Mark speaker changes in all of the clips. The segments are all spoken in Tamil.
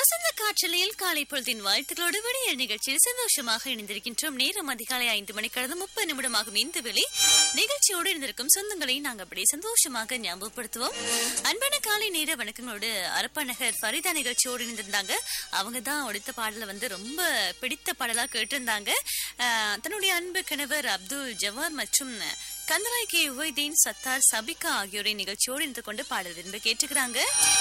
Speaker 1: வசந்த காற்றலையில் காலை பொழுதின் வாழ்த்துக்களோடு விடியல் நிகழ்ச்சியில் சந்தோஷமாக இணைந்திருக்கின்றோம் நேரம் அதிகாலை ஐந்து மணி கடந்து முப்பது நிமிடமாகும் இந்த வேளை நிகழ்ச்சியோடு இருந்திருக்கும் சொந்தங்களை நாங்கள் அப்படி சந்தோஷமாக ஞாபகப்படுத்துவோம் அன்பான காலை நேர வணக்கங்களோடு அரப்பநகர் ஃபரிதா நிகழ்ச்சியோடு இணைந்திருந்தாங்க அவங்க தான் அடுத்த பாடலை வந்து ரொம்ப பிடித்த பாடலா கேட்டிருந்தாங்க ஆஹ், தன்னுடைய அன்பு கணவர் அப்துல் ஜவார் மற்றும் கந்தலாய் கே உவைதீன் சத்தார் சபிகா ஆகியோரை நிகழ்ச்சியோடு இருந்து கொண்டு பாடல் விரும்பி கேட்டுக்கிறாங்க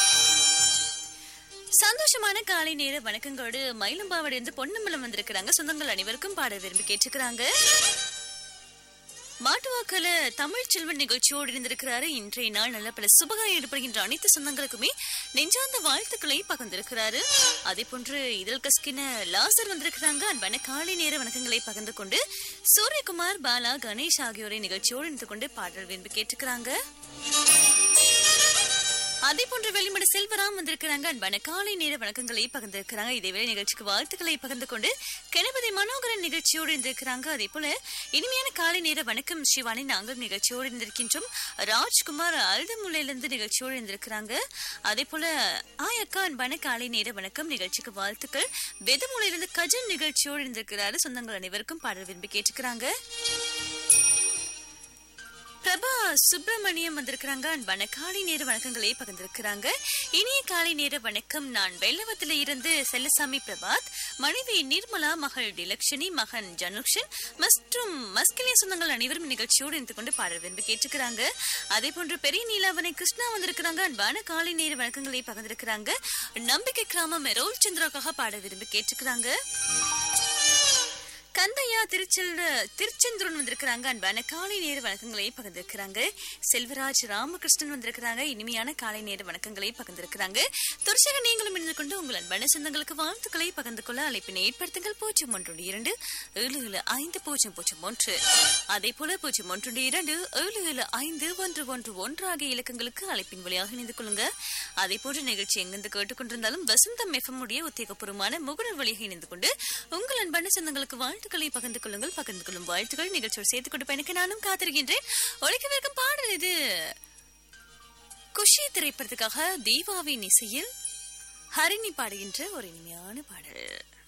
Speaker 1: சந்தோஷமான காலை நேர வணக்கங்களோடு மயிலம்பாவடி இருந்து பொன்னம்பலம் வந்திருக்கிறாங்க சொந்தங்கள் அனைவருக்கும் பாட விரும்பி கேட்டுக்கிறாங்க மாட்டுவாக்கல தமிழ் செல்வன் நிகழ்ச்சியோடு இருந்திருக்கிறாரு இன்றைய நாள் நல்ல பல சுபகாரம் ஈடுபடுகின்ற அனைத்து சொந்தங்களுக்குமே நெஞ்சார்ந்த வாழ்த்துக்களை பகிர்ந்திருக்கிறாரு அதே போன்று இதழ் கஸ்கின லாசர் வந்திருக்கிறாங்க அன்பான காலை நேர வணக்கங்களை பகிர்ந்து கொண்டு சூரியகுமார் பாலா கணேஷ் ஆகியோரை நிகழ்ச்சியோடு இருந்து கொண்டு பாடல் விரும்பி கேட்டுக்கிறாங்க அதே போன்று வெளிமட செல்வராம் வந்திருக்கிறாங்க அன்பான காலை நேர வணக்கங்களை பகிர்ந்திருக்கிறாங்க இதேவேளை நிகழ்ச்சிக்கு வாழ்த்துக்களை பகிர்ந்து கொண்டு கணபதி மனோகரன் நிகழ்ச்சியோடு இருந்திருக்கிறாங்க அதே போல இனிமையான காலை நேர வணக்கம் சிவானி நாங்கள் நிகழ்ச்சியோடு இருந்திருக்கின்றோம் ராஜ்குமார் அழுதமுலையிலிருந்து நிகழ்ச்சியோடு இருந்திருக்கிறாங்க அதே போல ஆய் அக்கா அன்பான காலை நேர வணக்கம் நிகழ்ச்சிக்கு வாழ்த்துக்கள் வெதமுலையிலிருந்து கஜன் நிகழ்ச்சியோடு இருந்திருக்கிறாரு சொந்தங்கள் அனைவருக்கும் பாடல் விரும்பி கேட்டுக்கிறாங்க பிரபா சுப்பிரமணியம் வந்திருக்கிறாங்க அன்பான காலை நேர வணக்கங்களை பகிர்ந்திருக்கிறாங்க இனிய காலை நேர வணக்கம் நான் வெள்ளவத்தில இருந்து செல்லசாமி பிரபாத் மனைவி நிர்மலா மகள் டிலக்ஷனி மகன் ஜனுக்ஷன் மற்றும் மஸ்கிலிய சொந்தங்கள் அனைவரும் நிகழ்ச்சியோடு இருந்து கொண்டு பாடல் விரும்பி கேட்டுக்கிறாங்க அதே போன்று பெரிய நீலாவணை கிருஷ்ணா வந்திருக்கிறாங்க அன்பான காலை நேர வணக்கங்களை பகிர்ந்திருக்கிறாங்க நம்பிக்கை கிராமம் மெரோல் சந்திராக்காக பாட விரும்பி கேட்டுக்கிறாங்க கந்தையா திருச்செல் திருச்செந்தூரன் வந்திருக்கிறாங்க அன்பான காலை நேர வணக்கங்களை பகிர்ந்திருக்கிறாங்க செல்வராஜ் ராமகிருஷ்ணன் வந்திருக்கிறாங்க இனிமையான காலை நேர வணக்கங்களை பகிர்ந்திருக்கிறாங்க தொடர்ச்சியாக நீங்களும் இணைந்து கொண்டு உங்கள் அன்பான சொந்தங்களுக்கு வாழ்த்துக்களை பகிர்ந்து கொள்ள அழைப்பினை ஏற்படுத்துங்கள் பூஜ்ஜியம் ஒன்று இரண்டு ஏழு ஏழு ஐந்து பூஜ்ஜியம் பூஜ்ஜியம் ஒன்று அதே போல பூஜ்ஜியம் ஒன்று இரண்டு ஏழு ஏழு ஐந்து ஒன்று ஒன்று ஒன்று ஆகிய இலக்கங்களுக்கு அழைப்பின் வழியாக இணைந்து கொள்ளுங்க அதே போன்ற நிகழ்ச்சி எங்கிருந்து கேட்டுக்கொண்டிருந்தாலும் வசந்தம் எஃப்எம் உடைய உத்தியோகபூர்வமான முகநூல் வழியாக இணைந்து கொண்டு உங்கள் அன்பான சொந்தங்களுக்கு வாழ்த்துக்களை பகிர்ந்து கொள்ளுங்கள் பகிர்ந்து கொள்ளும் வாழ்த்துக்கள் நிகழ்ச்சியோடு சேர்த்துக் கொண்டு பயணிக்க நானும் காத்திருக்கின்றேன் ஒழிக்கவிருக்கும் பாடல் இது குஷி திரைப்படத்துக்காக தீபாவின் இசையில் ஹரிணி பாடுகின்ற ஒரு இனிமையான பாடல்